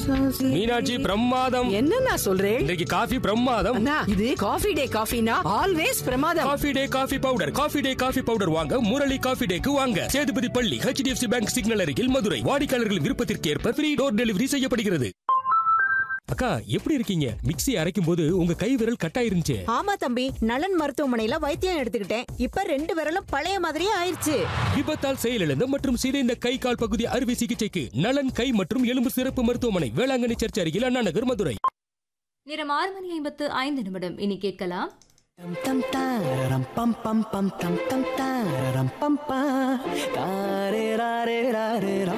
மீனாட்சி பிரமாதம் என்ன நான் சொல்றேன் இன்றைக்கு காஃபி பிரமாதம் அண்ணா இது காஃபி டே காஃபினா ஆல்வேஸ் பிரமாதம் coffee day coffee powder coffee day coffee powder வாங்க முரளி காஃபி டேக்கு வாங்க சேதுபதி பள்ளி ஹெச்டிஎஃப்சி பேங்க் சிக்னல் அருகில் மதுரை வாடிக்கையாளர்கள் விருப்பத்திற்கு ஏற்ப ஃப்ரீ டோர் டெலிவரி செய்யப்படுகிறது அக்கா எப்படி இருக்கீங்க மிக்ஸி அரைக்கும் போது உங்க கை விரல் கட்டாயிருந்துச்சு ஆமா தம்பி நலன் மருத்துவமனையில வைத்தியம் எடுத்துக்கிட்டேன் இப்ப ரெண்டு விரலும் பழைய மாதிரியே ஆயிருச்சு விபத்தால் செயலிழந்த மற்றும் சிதைந்த கை கால் பகுதி அறுவை சிகிச்சைக்கு நலன் கை மற்றும் எலும்பு சிறப்பு மருத்துவமனை வேளாங்கண்ணி சர்ச் அருகில் அண்ணா நகர் மதுரை நேரம் ஆறு மணி ஐம்பத்து ஐந்து நிமிடம் இனி கேட்கலாம் tam tararam pam pam pam tam tam tararam pam pam tare rare rare ra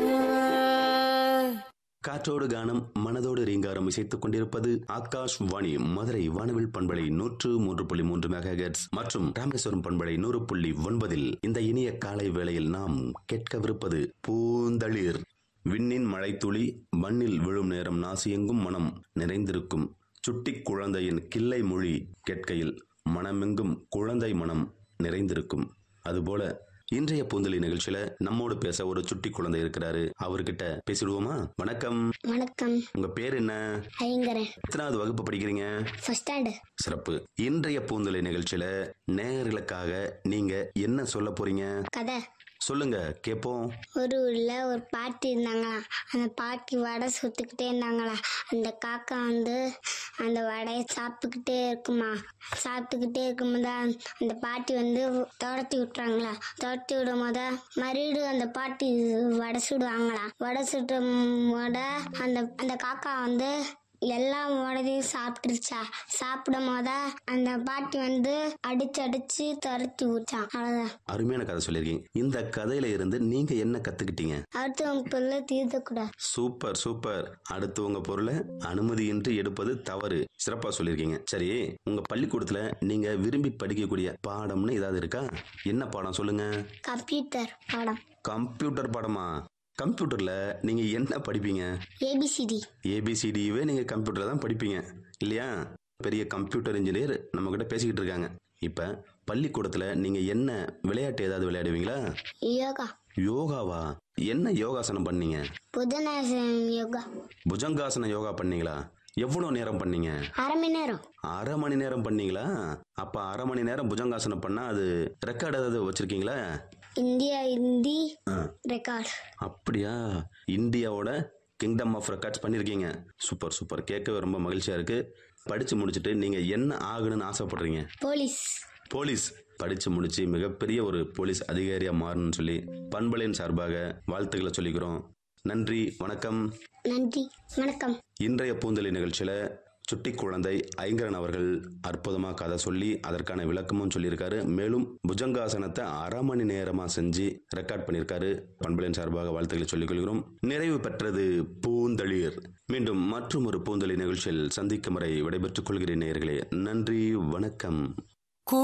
காற்றோடு கானம் மனதோடு ரீங்காரம் இசைத்துக் கொண்டிருப்பது ஆகாஷ் வாணி மதுரை வானவில் பண்பலை நூற்று மூன்று புள்ளி மூன்று மெகாஹெட்ஸ் மற்றும் ராமேஸ்வரம் பண்பலை நூறு புள்ளி ஒன்பதில் இந்த இனிய காலை வேளையில் நாம் கேட்கவிருப்பது பூந்தளிர் விண்ணின் மழைத்துளி மண்ணில் விழும் நேரம் நாசியெங்கும் மனம் நிறைந்திருக்கும் சுட்டிக் குழந்தையின் கிள்ளை மொழி கேட்கையில் மனமெங்கும் குழந்தை மனம் நிறைந்திருக்கும் அதுபோல இன்றைய பூந்தளி நிகழ்ச்சியில நம்மோடு பேச ஒரு சுட்டி குழந்தை இருக்கிறாரு அவர்கிட்ட பேசிடுவோமா வணக்கம் வணக்கம் உங்க பேர் என்ன ஐங்கரன் எத்தனாவது வகுப்பு படிக்கிறீங்க ஃபர்ஸ்ட் ஸ்டாண்டு சிறப்பு இன்றைய பூந்தொலை நிகழ்ச்சியில நேயர்களுக்காக நீங்க என்ன சொல்ல போறீங்க கதை சொல்லுங்க கேப்போம் ஒரு ஊர்ல ஒரு பாட்டி இருந்தாங்களாம் அந்த பாட்டி வடை சுட்டுக்கிட்டே இருந்தாங்களாம் அந்த காக்கா வந்து அந்த வடையை சாப்பிட்டுக்கிட்டே இருக்குமா சாப்பிட்டுக்கிட்டே இருக்கும்போது அந்த- அந்த பாட்டி வந்து துரத்தி விட்டுறாங்களா துரத்தி விடும் போத மறுபடியும் அந்த பாட்டி வடை சுடுவாங்களாம் வடை சுட்டும் போத அந்த அந்த காக்கா வந்து எல்லா வடையும் சாப்பிட்டுருச்சா சாப்பிடும் போத அந்த பாட்டி வந்து அடிச்சு அடிச்சு துரத்தி விட்டான் அவ்வளவுதான் அருமையான கதை சொல்லியிருக்கீங்க இந்த கதையில இருந்து நீங்க என்ன கத்துக்கிட்டீங்க அடுத்தவங்க பொருளை தீர்த்தக்கூடாது சூப்பர் சூப்பர் அடுத்தவங்க பொருளை அனுமதியின்றி எடுப்பது தவறு சிறப்பா சொல்லியிருக்கீங்க சரி உங்க பள்ளிக்கூடத்துல நீங்க விரும்பி படிக்கக்கூடிய பாடம்னு ஏதாவது இருக்கா என்ன பாடம் சொல்லுங்க கம்ப்யூட்டர் பாடம் கம்ப்யூட்டர் பாடமா கம்ப்யூட்டர்ல நீங்க என்ன படிப்பீங்க ஏபிசிடி ஏபிசிடியவே நீங்க கம்ப்யூட்டர்ல தான் படிப்பீங்க இல்லையா பெரிய கம்ப்யூட்டர் இன்ஜினியர் நம்ம கிட்ட பேசிக்கிட்டு இருக்காங்க இப்ப பள்ளிக்கூடத்துல நீங்க என்ன விளையாட்டு ஏதாவது விளையாடுவீங்களா யோகா யோகாவா என்ன யோகாசனம் பண்ணீங்க புதனாசனம் யோகா புஜங்காசன யோகா பண்ணீங்களா எவ்வளவு நேரம் பண்ணீங்க அரை மணி நேரம் அரை மணி நேரம் பண்ணீங்களா அப்ப அரை மணி நேரம் புஜங்காசனம் பண்ணா அது ரெக்கார்டு ஏதாவது வச்சிருக்கீங்களா இந்தியா இந்தி ஆ. ரெக்கார்ட் அப்படியா இந்தியாவோட கிங்டம் ஆஃப் ரெக்கார்ட்ஸ் பண்ணியிருக்கீங்க சூப்பர் சூப்பர் கேட்கவே ரொம்ப மகிழ்ச்சியா இருக்கு படிச்சு முடிச்சுட்டு நீங்க என்ன ஆகணும்னு ஆசைப்படுறீங்க போலீஸ் போலீஸ் படிச்சு முடிச்சு மிகப்பெரிய ஒரு போலீஸ் அதிகாரியா மாறணும்னு சொல்லி பண்பலையின் சார்பாக வாழ்த்துக்களை சொல்லிக்கிறோம் நன்றி வணக்கம் நன்றி வணக்கம் இன்றைய பூந்தொலி நிகழ்ச்சியில சுட்டி குழந்தை ஐங்கரன் அவர்கள் அற்புதமா கதை சொல்லி அதற்கான விளக்கமும் சொல்லியிருக்காரு மேலும் புஜங்காசனத்தை அரை மணி நேரமா செஞ்சு ரெக்கார்ட் பண்ணியிருக்காரு பண்பலின் சார்பாக வாழ்த்துக்களை சொல்லிக் கொள்கிறோம் நிறைவு பெற்றது பூந்தளிர் மீண்டும் மற்றும் ஒரு பூந்தொலி நிகழ்ச்சியில் சந்திக்கும் வரை விடைபெற்றுக் கொள்கிறேன் நேயர்களே நன்றி வணக்கம்